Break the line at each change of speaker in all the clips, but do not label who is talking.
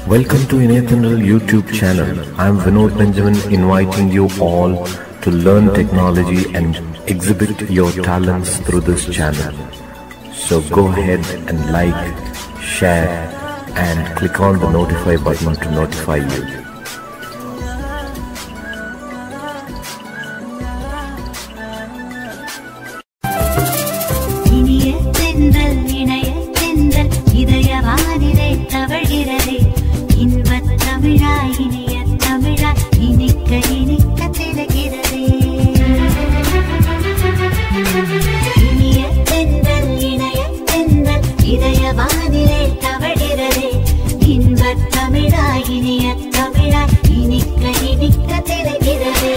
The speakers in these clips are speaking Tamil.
Welcome to Inathanal YouTube channel. I am Vinod Benjamin inviting you all to learn technology and exhibit your talents through this channel. So go ahead and like, share and click on the notify button to notify you.
இனிய தென்றல் இணைய தென்றல் இதய வானிலை தவழ்கிறதே இன்பத் தமிழாய் இனிய தமிழாய் இனிக்க இனிக்க திளைகிறதே இனிய தென்றல் இணைய தென்றல் இதய வானிலை தவழ்கிறதே இன்பத் தமிழாய் இனிய தமிழாய் இனிக்க இனிக்க திளைகிறதே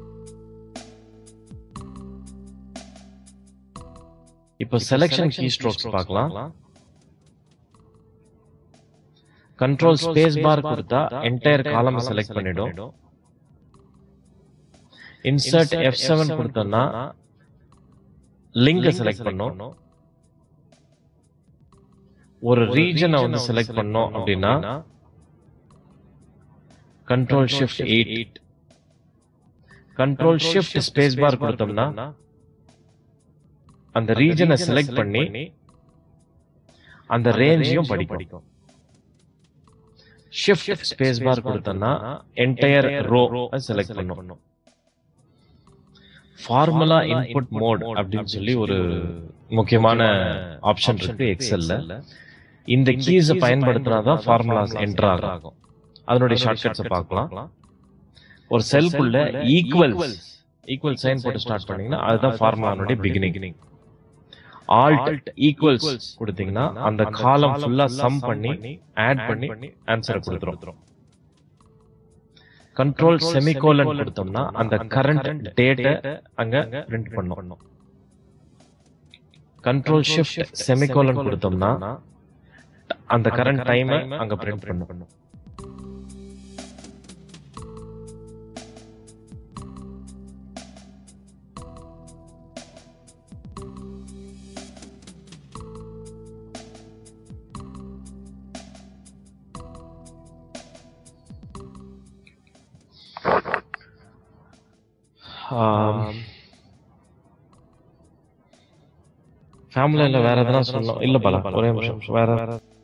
இப்போ செலெக்ஷன் கீ ஸ்ட்ரோக்ஸ் பார்க்கலாம் கண்ட்ரோல் ஸ்பேஸ் பார் கொடுத்தா என்டையர் காலம் செலக்ட் பண்ணிடும் இன்சர்ட் எஃப் செவன் கொடுத்தோம்னா லிங்க செலக்ட் பண்ணும் ஒரு ரீஜனை வந்து செலக்ட் பண்ணோம் அப்படின்னா control shift eight control shift space bar கொடுத்தோம்னா அந்த ரீஜனை செலக்ட் பண்ணி அந்த ரேஞ்சையும் படிக்கும் ஷிஃப்ட் ஸ்பேஸ் பார் கொடுத்தோம்னா என்டையர் ரோ செலக்ட் பண்ணும் ஃபார்முலா இன்புட் மோட் அப்படின்னு சொல்லி ஒரு முக்கியமான ஆப்ஷன் இருக்கு எக்ஸல்ல இந்த கீஸை பயன்படுத்தினாதான் ஃபார்முலாஸ் என்டர் ஆகும் அதனுடைய ஷார்ட்கட்ஸை பார்க்கலாம் ஒரு செல்குள்ள ஈக்குவல் ஈக்குவல் சைன் போட்டு ஸ்டார்ட் பண்ணீங்கன்னா அதுதான் ஃபார்முலானுடைய பிகினிங் ஆல்ட் ஈக்குவல்ஸ் கொடுத்தீங்கன்னா அந்த காலம் ஃபுல்லா சம் பண்ணி ஆட் பண்ணி ஆன்சரை கொடுத்துரும் கண்ட்ரோல் செமிகோலன் கொடுத்தோம்னா அந்த கரண்ட் டேட்டை அங்க பிரிண்ட் பண்ணும் கண்ட்ரோல் ஷிஃப்ட் செமிகோலன் கொடுத்தோம்னா அந்த கரண்ட் டைமை அங்க பிரிண்ட் பண்ணும் ஃபேமிலியில் வேற எதனா சொல்லணும் இல்ல பல ஒரே நிமிஷம் வேற